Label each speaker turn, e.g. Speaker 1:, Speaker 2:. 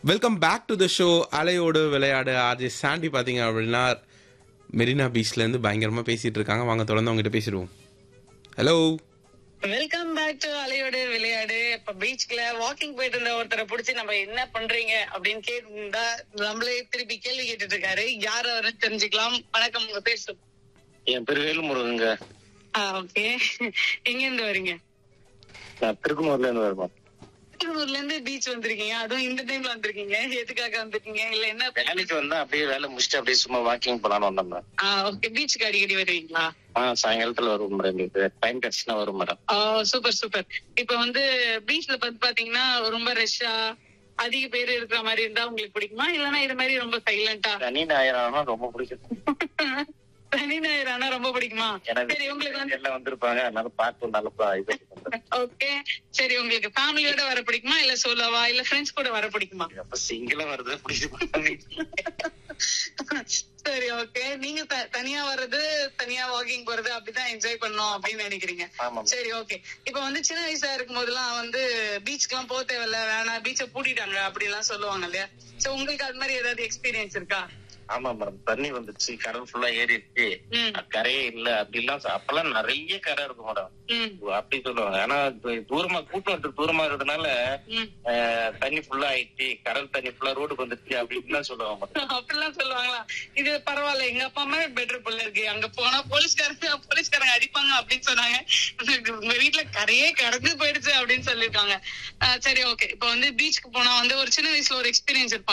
Speaker 1: welcome back to the show அலையோடு விளையாடு RJ Chandy பார்த்தீங்க அப்படின்னா மெரினா பீச்லேருந்து பயங்கரமாக பேசிட்டு இருக்காங்க வாங்க தொடர்ந்து அவங்ககிட்ட பேசிடுவோம் ஹலோ
Speaker 2: வெல்கம் பேக் டு அலையோடு விளையாடு இப்ப பீச்ல வாக்கிங் போயிட்டு இருந்த ஒருத்தரை புடிச்சு நம்ம என்ன பண்றீங்க அப்படின்னு கேட்டிருந்தா நம்மளே திருப்பி கேள்வி கேட்டுட்டு இருக்காரு யார் அவருன்னு தெரிஞ்சுக்கலாம் வணக்கம் உங்க பேர் சொல்லுங்க
Speaker 3: என் பேர் வேலுமுருகங்க
Speaker 2: ஓகே எங்க இருந்து வரீங்க
Speaker 3: நான் திருக்குமூர்ல இருந்து வருவேன்
Speaker 2: திருவூர்ல இருந்து பீச் வந்திருக்கீங்க அதுவும் இந்த டைம்ல வந்திருக்கீங்க எதுக்காக வந்திருக்கீங்க இல்ல என்ன
Speaker 3: வேலைக்கு வந்தா அப்படியே வேலை முடிச்சுட்டு அப்படியே சும்மா வாக்கிங் போலான்னு வந்தோம்
Speaker 2: ஓகே பீச்சுக்கு அடிக்கடி வருவீங்களா
Speaker 3: ஆ சாயங்காலத்துல வருவோம் மேடம் எங்களுக்கு டைம் கிடைச்சுன்னா வரும் மேடம்
Speaker 2: ஓ சூப்பர் சூப்பர் இப்ப வந்து பீச்ல வந்து பாத்தீங்கன்னா ரொம்ப ரஷ்ஷா அதிக பேர் இருக்கிற மாதிரி இருந்தா உங்களுக்கு பிடிக்குமா இல்லனா இது மாதிரி ரொம்ப சைலண்டா
Speaker 3: சனி ஞாயிறு ஆனா ரொம்ப பிடிக்கும்
Speaker 2: சனி ஞாயிறு ஆனா ரொம்ப பிடிக்குமா
Speaker 3: எனக்கு
Speaker 2: சரி உங்களுக்கு வந்து
Speaker 3: எல்லாம் வந்திருப்பாங்க அதனால பார்த்து நல்லா இது
Speaker 2: ஓகே சரி உங்களுக்கு ஃபேமிலியோட வர பிடிக்குமா இல்ல சோலோவா இல்ல ஃப்ரெண்ட்ஸ் கூட வர பிடிக்குமா
Speaker 3: அப்ப சிங்கிளா வருது பிடிக்கும்
Speaker 2: சரி ஓகே நீங்க த- தனியா வர்றது தனியா வாக்கிங் போறது அப்படிதான் என்ஜாய் பண்ணணும் அப்படின்னு நினைக்கிறீங்க
Speaker 3: ஆமா
Speaker 2: சரி ஓகே இப்ப வந்து சின்ன வயசா இருக்கும் போதெல்லாம் வந்து பீச்சுக்கு எல்லாம் போக தேவையில்ல வேணாம் பீச்சை பூட்டிட்டாங்க அப்படி எல்லாம் சொல்லுவாங்க இல்லையா சோ உங்களுக்கு அது மாதிரி ஏதாவது எக்ஸ்பீரியன்ஸ் இருக்கா
Speaker 3: ஆமா மேடம் தண்ணி வந்துச்சு கடல் ஃபுல்லா ஏறிடுச்சு
Speaker 2: ம்
Speaker 3: கரையே இல்ல அப்படிலாம் சொ- அப்பெல்லாம் நிறைய கரை இருக்கும் மேடம்
Speaker 2: ம்
Speaker 3: அப்படி சொல்லுவாங்க ஆனா இப்ப தூரமா கூட்டம் வந்து தூரமா இருக்கிறதுனால
Speaker 2: ம்
Speaker 3: ஆஹ், தண்ணி ஃபுல்லா ஆயிடுச்சு கடல் தண்ணி ஃபுல்லா ரோடு வந்துருச்சு அப்படின்னு சொல்லுவாங்க மேடம்
Speaker 2: அப்படிலாம் சொல்லுவாங்களா இது பரவாயில்ல எங்க அப்பா அம்மா பெட்டர் புள்ள இருக்கு அங்க போனா போலீஸ்காரங்க போலீஸ்காரங்க அடிப்பாங்க அப்படின்னு சொன்னாங்க உங்க வீட்டுல கரையே கடந்து போயிடுச்சு அப்படின்னு சொல்லிருக்காங்க அஹ் சரி ஓகே இப்ப வந்து பீச்சுக்கு போனா வந்து ஒரு சின்ன வயசுல ஒரு எக்ஸ்பீரியன்ஸ் இருக்கும்